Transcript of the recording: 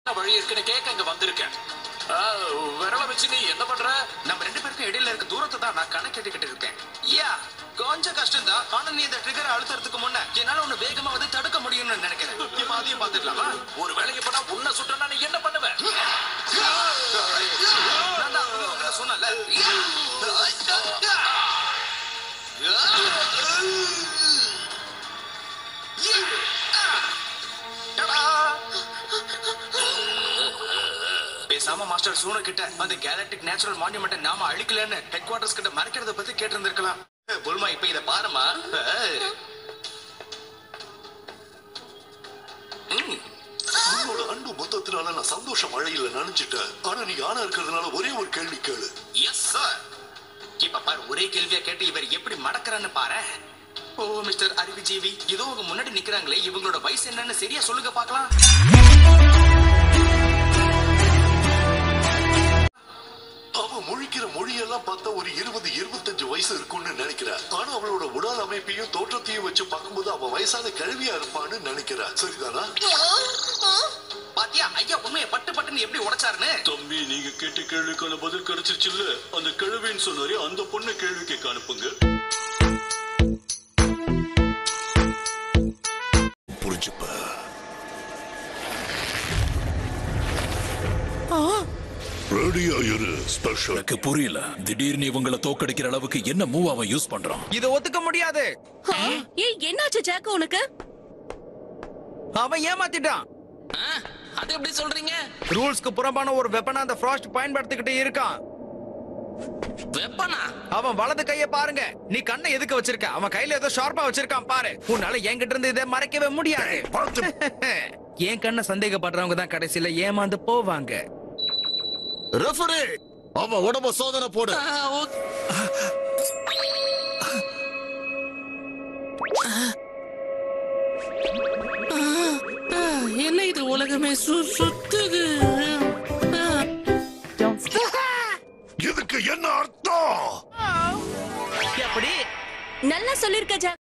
என்ன வழி இருக்குன்னு கேட்க இங்க வந்திருக்கேன் ஆ, விரல வச்சு நீ என்ன பண்ற நம்ம ரெண்டு பேருக்கும் இடையில இருக்க தூரத்தை தான் நான் கணக்கெட்டுக்கிட்டு இருக்கேன் யா கொஞ்சம் கஷ்டம் தான் ஆனா நீ இந்த ட்ரிகரை அழுத்துறதுக்கு முன்ன என்னால உன்னை வேகமா வந்து தடுக்க முடியும்னு நினைக்கிறேன் இப்ப அதையும் பாத்துக்கலாமா ஒரு வேலைக்கு போனா உன்னை சுட்டனா நீ என்ன பண்ணுவ நான் தான் அப்பவே உங்களை சொன்னேன்ல பேசாம மாஸ்டர் சூன கிட்ட அந்த கேலக்டிக் நேச்சுரல் மான்யூமெண்ட்டை நாம அழிக்கலன்னு ஹெட் குவார்டர்ஸ் கிட்ட மறைக்கிறத பத்தி கேட்டிருந்திருக்கலாம் புல்மா இப்ப இத பாருமா ம் உன்னோட அன்பு மொத்தத்தினால நான் சந்தோஷ மழையில நனைஞ்சிட்டேன் ஆனா நீ ஆணா இருக்கிறதுனால ஒரே ஒரு கேள்வி கேளு எஸ் சார் இப்ப பாரு ஒரே கேள்வியா கேட்டு இவர் எப்படி மடக்கறான்னு பாரு ஓ மிஸ்டர் அறிவுஜீவி இதோ உங்க முன்னாடி நிக்கிறாங்களே இவங்களோட வயசு என்னன்னு சரியா சொல்லுங்க பார்க்கலாம் அவ முழிக்கிற மொழியெல்லாம் பார்த்தா ஒரு இருபது இருபத்தஞ்சு வயசு இருக்கும்னு நினைக்கிறேன் ஆனா அவளோட உடல் அமைப்பையும் தோற்றத்தையும் வச்சு பார்க்கும்போது அவ வயசான கிழவியா இருப்பான்னு நினைக்கிறேன் சரிதானா பாத்தியா ஐயா உண்மையை பட்டு பட்டுன்னு எப்படி உடைச்சாருன்னு தம்பி நீங்க கேட்ட கேள்விக்கான பதில் கிடைச்சிருச்சுல்ல அந்த கிழவின்னு சொன்னாரு அந்த பொண்ணை கேள்வி கேட்க அனுப்புங்க புரிஞ்சுப்ப ரெடியா இரு ஸ்பெஷல் எனக்கு புரியல திடீர்னு இவங்கள தோக்கடிக்கிற அளவுக்கு என்ன மூவ் அவன் யூஸ் பண்றான் இத ஒத்துக்க முடியாது ஏய் என்னாச்சு ஜாக் உனக்கு அவன் ஏமாத்திட்டான் அது எப்படி சொல்றீங்க ரூல்ஸ்க்கு புறம்பான ஒரு வெப்பனா அந்த ஃப்ராஸ்ட் பயன்படுத்திக்கிட்டு இருக்கான் வெப்பனா அவன் வலது கைய பாருங்க நீ கண்ணை எதுக்கு வச்சிருக்க அவன் கையில ஏதோ ஷார்ப்பா வச்சிருக்கான் பாரு உன்னால என்கிட்ட இருந்து இதை மறைக்கவே முடியாது என் கண்ணை சந்தேகப்படுறவங்க தான் கடைசியில ஏமாந்து போவாங்க ரெஃபரி அவன் உடம்ப சோதனை போடு என்ன இது உலகமே சு சுத்துது இதுக்கு என்ன அர்த்தம் எப்படி நல்லா சொல்லிருக்க ஜாக்